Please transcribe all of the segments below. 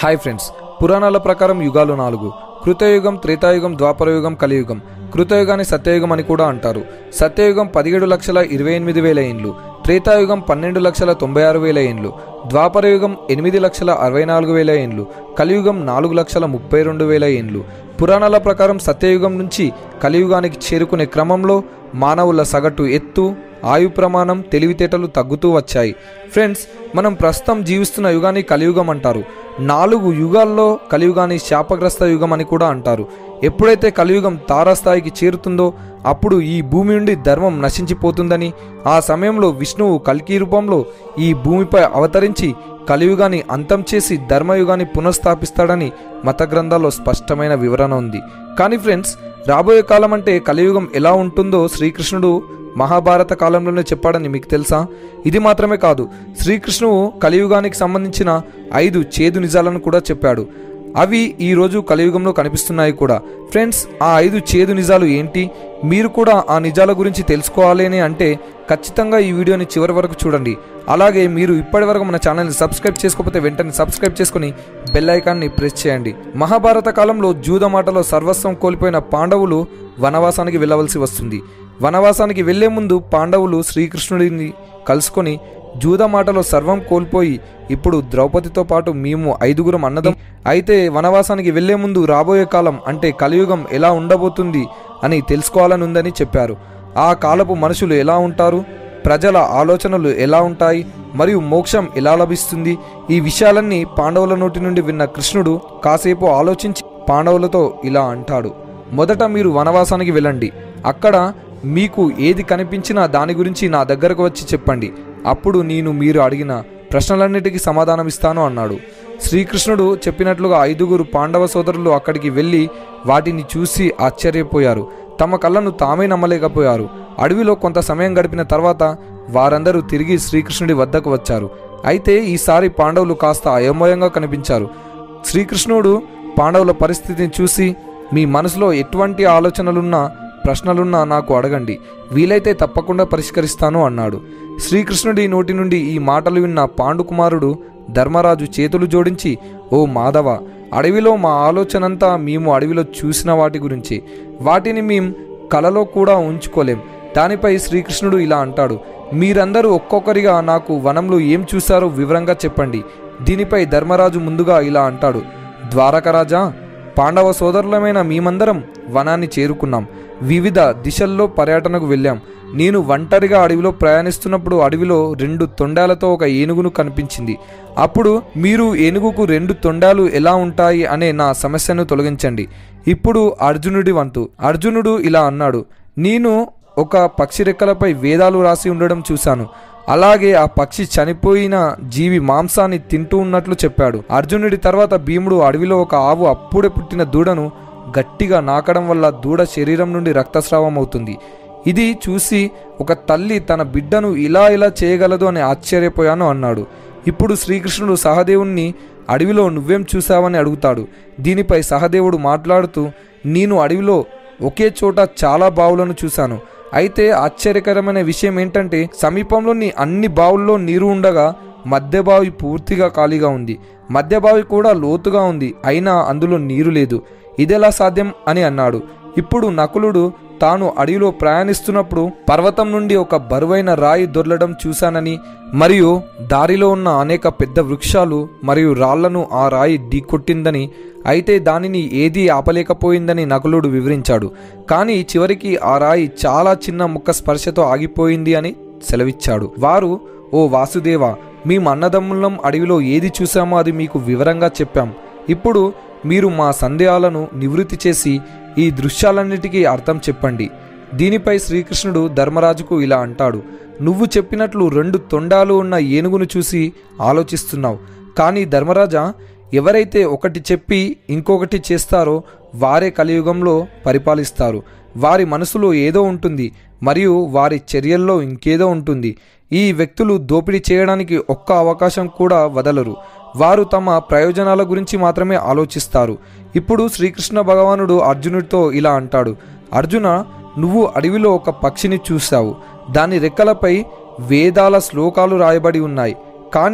hi friends పురాణాల ప్రకారం యుగాలు నాలుగు కృతయుగం త్రేతాయుగం ద్వాపరయుగం కలియుగం కృతయుగాన్ని సత్యయుగం అని కూడా అంటారు సత్యయుగం పదిహేడు లక్షల ఇరవై ఎనిమిది వేల ఏండ్లు త్రేతాయుగం పన్నెండు లక్షల తొంభై ఆరు వేల ఏండ్లు ద్వాపరయుగం ఎనిమిది లక్షల అరవై నాలుగు వేల ఏండ్లు కలియుగం నాలుగు లక్షల ముప్పై రెండు వేల ఏండ్లు పురాణాల ప్రకారం సత్యయుగం నుంచి కలియుగానికి చేరుకునే క్రమంలో మానవుల సగటు ఎత్తు ఆయు ప్రమాణం తెలివితేటలు తగ్గుతూ వచ్చాయి ఫ్రెండ్స్ మనం ప్రస్తుతం జీవిస్తున్న యుగాన్ని కలియుగం అంటారు నాలుగు యుగాల్లో కలియుగాన్ని శాపగ్రస్త యుగం అని కూడా అంటారు ఎప్పుడైతే కలియుగం తారాస్థాయికి చేరుతుందో అప్పుడు ఈ భూమి నుండి ధర్మం నశించిపోతుందని ఆ సమయంలో విష్ణువు కల్కి రూపంలో ఈ భూమిపై అవతరించి కలియుగాన్ని అంతం చేసి ధర్మయుగాన్ని పునఃస్థాపిస్తాడని మత గ్రంథాల్లో స్పష్టమైన వివరణ ఉంది కానీ ఫ్రెండ్స్ రాబోయే కాలం అంటే కలియుగం ఎలా ఉంటుందో శ్రీకృష్ణుడు మహాభారత కాలంలోనే చెప్పాడని మీకు తెలుసా ఇది మాత్రమే కాదు శ్రీకృష్ణువు కలియుగానికి సంబంధించిన ఐదు చేదు నిజాలను కూడా చెప్పాడు అవి ఈ రోజు కలియుగంలో కనిపిస్తున్నాయి కూడా ఫ్రెండ్స్ ఆ ఐదు చేదు నిజాలు ఏంటి మీరు కూడా ఆ నిజాల గురించి తెలుసుకోవాలి అని అంటే ఖచ్చితంగా ఈ వీడియోని చివరి వరకు చూడండి అలాగే మీరు ఇప్పటి వరకు మన ఛానల్ని సబ్స్క్రైబ్ చేసుకోకపోతే వెంటనే సబ్స్క్రైబ్ చేసుకుని బెల్ ఐకాన్ని ప్రెస్ చేయండి మహాభారత కాలంలో జూదమాటలో సర్వస్వం కోల్పోయిన పాండవులు వనవాసానికి వెళ్ళవలసి వస్తుంది వనవాసానికి వెళ్లే ముందు పాండవులు శ్రీకృష్ణుడిని కలుసుకొని జూదమాటలో సర్వం కోల్పోయి ఇప్పుడు ద్రౌపదితో పాటు మేము ఐదుగురం అన్నదం అయితే వనవాసానికి వెళ్లే ముందు రాబోయే కాలం అంటే కలియుగం ఎలా ఉండబోతుంది అని తెలుసుకోవాలని ఉందని చెప్పారు ఆ కాలపు మనుషులు ఎలా ఉంటారు ప్రజల ఆలోచనలు ఎలా ఉంటాయి మరియు మోక్షం ఎలా లభిస్తుంది ఈ విషయాలన్నీ పాండవుల నోటి నుండి విన్న కృష్ణుడు కాసేపు ఆలోచించి పాండవులతో ఇలా అంటాడు మొదట మీరు వనవాసానికి వెళ్ళండి అక్కడ మీకు ఏది కనిపించినా దాని గురించి నా దగ్గరకు వచ్చి చెప్పండి అప్పుడు నేను మీరు అడిగిన ప్రశ్నలన్నిటికీ సమాధానం ఇస్తాను అన్నాడు శ్రీకృష్ణుడు చెప్పినట్లుగా ఐదుగురు పాండవ సోదరులు అక్కడికి వెళ్ళి వాటిని చూసి ఆశ్చర్యపోయారు తమ కళ్ళను తామే నమ్మలేకపోయారు అడవిలో కొంత సమయం గడిపిన తర్వాత వారందరూ తిరిగి శ్రీకృష్ణుడి వద్దకు వచ్చారు అయితే ఈసారి పాండవులు కాస్త అయోమయంగా కనిపించారు శ్రీకృష్ణుడు పాండవుల పరిస్థితిని చూసి మీ మనసులో ఎటువంటి ఆలోచనలున్నా ప్రశ్నలున్నా నాకు అడగండి వీలైతే తప్పకుండా పరిష్కరిస్తాను అన్నాడు శ్రీకృష్ణుడి నోటి నుండి ఈ మాటలు విన్న పాండుకుమారుడు ధర్మరాజు చేతులు జోడించి ఓ మాధవ అడవిలో మా ఆలోచనంతా మేము అడవిలో చూసిన వాటి గురించి వాటిని మేం కలలో కూడా ఉంచుకోలేం దానిపై శ్రీకృష్ణుడు ఇలా అంటాడు మీరందరూ ఒక్కొక్కరిగా నాకు వనంలో ఏం చూశారో వివరంగా చెప్పండి దీనిపై ధర్మరాజు ముందుగా ఇలా అంటాడు ద్వారకరాజా పాండవ సోదరులమైన మేమందరం వనాన్ని చేరుకున్నాం వివిధ దిశల్లో పర్యటనకు వెళ్ళాం నేను ఒంటరిగా అడవిలో ప్రయాణిస్తున్నప్పుడు అడవిలో రెండు తొండాలతో ఒక ఏనుగును కనిపించింది అప్పుడు మీరు ఏనుగుకు రెండు తొండాలు ఎలా ఉంటాయి అనే నా సమస్యను తొలగించండి ఇప్పుడు అర్జునుడి వంతు అర్జునుడు ఇలా అన్నాడు నేను ఒక పక్షి రెక్కలపై వేదాలు రాసి ఉండడం చూశాను అలాగే ఆ పక్షి చనిపోయిన జీవి మాంసాన్ని తింటూ ఉన్నట్లు చెప్పాడు అర్జునుడి తర్వాత భీముడు అడవిలో ఒక ఆవు అప్పుడే పుట్టిన దూడను గట్టిగా నాకడం వల్ల దూడ శరీరం నుండి రక్తస్రావం అవుతుంది ఇది చూసి ఒక తల్లి తన బిడ్డను ఇలా ఇలా చేయగలదు అని ఆశ్చర్యపోయాను అన్నాడు ఇప్పుడు శ్రీకృష్ణుడు సహదేవుణ్ణి అడవిలో నువ్వేం చూసావని అడుగుతాడు దీనిపై సహదేవుడు మాట్లాడుతూ నేను అడవిలో ఒకే చోట చాలా బావులను చూశాను అయితే ఆశ్చర్యకరమైన విషయం ఏంటంటే సమీపంలోని అన్ని బావుల్లో నీరు ఉండగా మధ్య బావి పూర్తిగా ఖాళీగా ఉంది మధ్య బావి కూడా లోతుగా ఉంది అయినా అందులో నీరు లేదు ఇదెలా సాధ్యం అని అన్నాడు ఇప్పుడు నకులుడు తాను అడవిలో ప్రయాణిస్తున్నప్పుడు పర్వతం నుండి ఒక బరువైన రాయి దొర్లడం చూశానని మరియు దారిలో ఉన్న అనేక పెద్ద వృక్షాలు మరియు రాళ్లను ఆ రాయి ఢీకొట్టిందని అయితే దానిని ఏదీ ఆపలేకపోయిందని నకులుడు వివరించాడు కానీ చివరికి ఆ రాయి చాలా చిన్న ముక్క స్పర్శతో ఆగిపోయింది అని సెలవిచ్చాడు వారు ఓ వాసుదేవ మేము అన్నదమ్ములం అడవిలో ఏది చూసామో అది మీకు వివరంగా చెప్పాం ఇప్పుడు మీరు మా సందేహాలను నివృత్తి చేసి ఈ దృశ్యాలన్నిటికీ అర్థం చెప్పండి దీనిపై శ్రీకృష్ణుడు ధర్మరాజుకు ఇలా అంటాడు నువ్వు చెప్పినట్లు రెండు తొండాలు ఉన్న ఏనుగును చూసి ఆలోచిస్తున్నావు కానీ ధర్మరాజా ఎవరైతే ఒకటి చెప్పి ఇంకొకటి చేస్తారో వారే కలియుగంలో పరిపాలిస్తారు వారి మనసులో ఏదో ఉంటుంది మరియు వారి చర్యల్లో ఇంకేదో ఉంటుంది ఈ వ్యక్తులు దోపిడీ చేయడానికి ఒక్క అవకాశం కూడా వదలరు వారు తమ ప్రయోజనాల గురించి మాత్రమే ఆలోచిస్తారు ఇప్పుడు శ్రీకృష్ణ భగవానుడు అర్జునుడితో ఇలా అంటాడు అర్జున నువ్వు అడవిలో ఒక పక్షిని చూశావు దాని రెక్కలపై వేదాల శ్లోకాలు రాయబడి ఉన్నాయి కానీ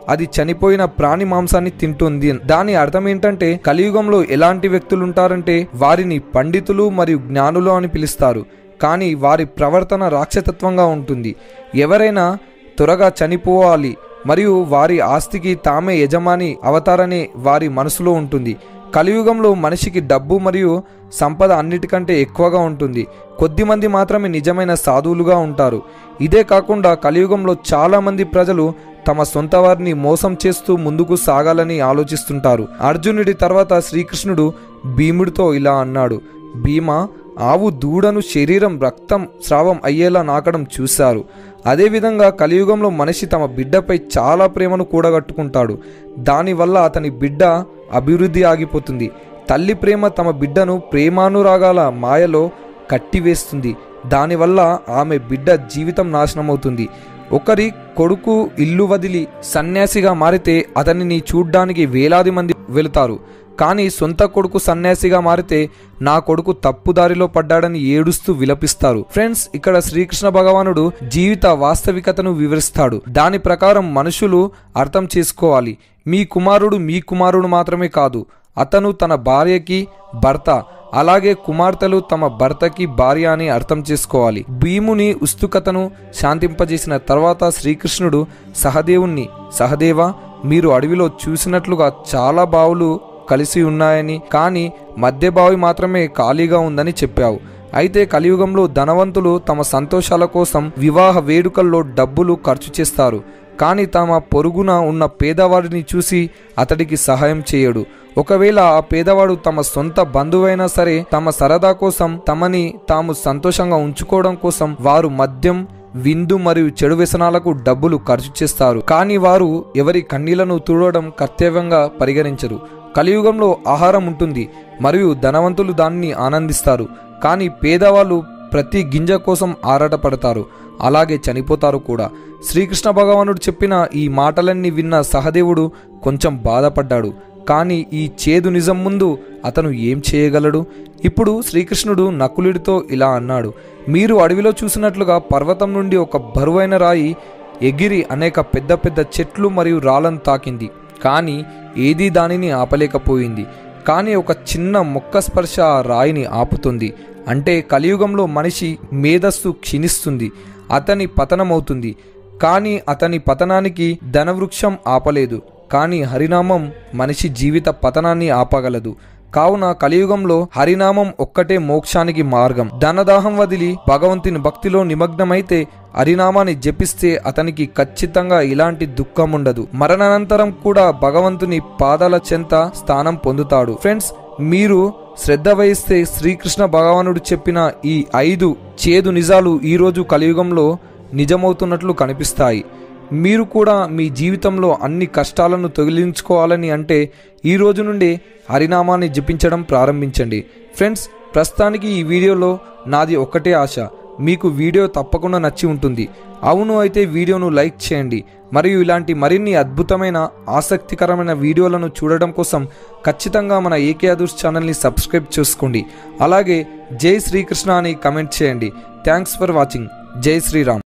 అది చనిపోయిన ప్రాణి మాంసాన్ని తింటుంది దాని అర్థం ఏంటంటే కలియుగంలో ఎలాంటి వ్యక్తులు ఉంటారంటే వారిని పండితులు మరియు జ్ఞానులు అని పిలుస్తారు కానీ వారి ప్రవర్తన రాక్షసత్వంగా ఉంటుంది ఎవరైనా త్వరగా చనిపోవాలి మరియు వారి ఆస్తికి తామే యజమాని అవతారనే వారి మనసులో ఉంటుంది కలియుగంలో మనిషికి డబ్బు మరియు సంపద అన్నిటికంటే ఎక్కువగా ఉంటుంది కొద్దిమంది మాత్రమే నిజమైన సాధువులుగా ఉంటారు ఇదే కాకుండా కలియుగంలో చాలామంది ప్రజలు తమ సొంత వారిని మోసం చేస్తూ ముందుకు సాగాలని ఆలోచిస్తుంటారు అర్జునుడి తర్వాత శ్రీకృష్ణుడు భీముడితో ఇలా అన్నాడు భీమా ఆవు దూడను శరీరం రక్తం స్రావం అయ్యేలా నాకడం చూశారు అదేవిధంగా కలియుగంలో మనిషి తమ బిడ్డపై చాలా ప్రేమను కూడగట్టుకుంటాడు దానివల్ల అతని బిడ్డ అభివృద్ధి ఆగిపోతుంది తల్లి ప్రేమ తమ బిడ్డను ప్రేమానురాగాల మాయలో కట్టివేస్తుంది దానివల్ల ఆమె బిడ్డ జీవితం నాశనమవుతుంది ఒకరి కొడుకు ఇల్లు వదిలి సన్యాసిగా మారితే అతనిని చూడ్డానికి వేలాది మంది వెళుతారు కానీ సొంత కొడుకు సన్యాసిగా మారితే నా కొడుకు తప్పుదారిలో పడ్డాడని ఏడుస్తూ విలపిస్తారు ఫ్రెండ్స్ ఇక్కడ శ్రీకృష్ణ భగవానుడు జీవిత వాస్తవికతను వివరిస్తాడు దాని ప్రకారం మనుషులు అర్థం చేసుకోవాలి మీ కుమారుడు మీ కుమారుడు మాత్రమే కాదు అతను తన భార్యకి భర్త అలాగే కుమార్తెలు తమ భర్తకి భార్య అని అర్థం చేసుకోవాలి భీముని ఉత్సుకతను శాంతింపజేసిన తర్వాత శ్రీకృష్ణుడు సహదేవుణ్ణి సహదేవ మీరు అడవిలో చూసినట్లుగా చాలా బావులు కలిసి ఉన్నాయని కానీ మధ్య బావి మాత్రమే ఖాళీగా ఉందని చెప్పావు అయితే కలియుగంలో ధనవంతులు తమ సంతోషాల కోసం వివాహ వేడుకల్లో డబ్బులు ఖర్చు చేస్తారు కానీ తమ పొరుగున ఉన్న పేదవాడిని చూసి అతడికి సహాయం చేయడు ఒకవేళ ఆ పేదవాడు తమ సొంత బంధువైనా సరే తమ సరదా కోసం తమని తాము సంతోషంగా ఉంచుకోవడం కోసం వారు మద్యం విందు మరియు చెడు వ్యసనాలకు డబ్బులు ఖర్చు చేస్తారు కానీ వారు ఎవరి కన్నీళ్లను తుడవడం కర్తవ్యంగా పరిగణించరు కలియుగంలో ఆహారం ఉంటుంది మరియు ధనవంతులు దాన్ని ఆనందిస్తారు కానీ పేదవాళ్ళు ప్రతి గింజ కోసం ఆరాటపడతారు అలాగే చనిపోతారు కూడా శ్రీకృష్ణ భగవానుడు చెప్పిన ఈ మాటలన్నీ విన్న సహదేవుడు కొంచెం బాధపడ్డాడు కానీ ఈ చేదు నిజం ముందు అతను ఏం చేయగలడు ఇప్పుడు శ్రీకృష్ణుడు నకులుడితో ఇలా అన్నాడు మీరు అడవిలో చూసినట్లుగా పర్వతం నుండి ఒక బరువైన రాయి ఎగిరి అనేక పెద్ద పెద్ద చెట్లు మరియు రాళ్లను తాకింది కానీ ఏదీ దానిని ఆపలేకపోయింది కానీ ఒక చిన్న మొక్క స్పర్శ ఆ రాయిని ఆపుతుంది అంటే కలియుగంలో మనిషి మేధస్సు క్షీణిస్తుంది అతని పతనమవుతుంది కానీ అతని పతనానికి ధనవృక్షం ఆపలేదు కానీ హరినామం మనిషి జీవిత పతనాన్ని ఆపగలదు కావున కలియుగంలో హరినామం ఒక్కటే మోక్షానికి మార్గం ధనదాహం వదిలి భగవంతుని భక్తిలో నిమగ్నమైతే హరినామాన్ని జపిస్తే అతనికి ఖచ్చితంగా ఇలాంటి దుఃఖం ఉండదు మరణానంతరం కూడా భగవంతుని పాదాల చెంత స్థానం పొందుతాడు ఫ్రెండ్స్ మీరు శ్రద్ధ వహిస్తే శ్రీకృష్ణ భగవానుడు చెప్పిన ఈ ఐదు చేదు నిజాలు ఈరోజు కలియుగంలో నిజమవుతున్నట్లు కనిపిస్తాయి మీరు కూడా మీ జీవితంలో అన్ని కష్టాలను తొలగించుకోవాలని అంటే ఈ రోజు నుండి హరినామాన్ని జపించడం ప్రారంభించండి ఫ్రెండ్స్ ప్రస్తుతానికి ఈ వీడియోలో నాది ఒక్కటే ఆశ మీకు వీడియో తప్పకుండా నచ్చి ఉంటుంది అవును అయితే వీడియోను లైక్ చేయండి మరియు ఇలాంటి మరిన్ని అద్భుతమైన ఆసక్తికరమైన వీడియోలను చూడడం కోసం ఖచ్చితంగా మన ఏకే అదూర్స్ ఛానల్ని సబ్స్క్రైబ్ చేసుకోండి అలాగే జై శ్రీకృష్ణ అని కమెంట్ చేయండి థ్యాంక్స్ ఫర్ వాచింగ్ జై శ్రీరామ్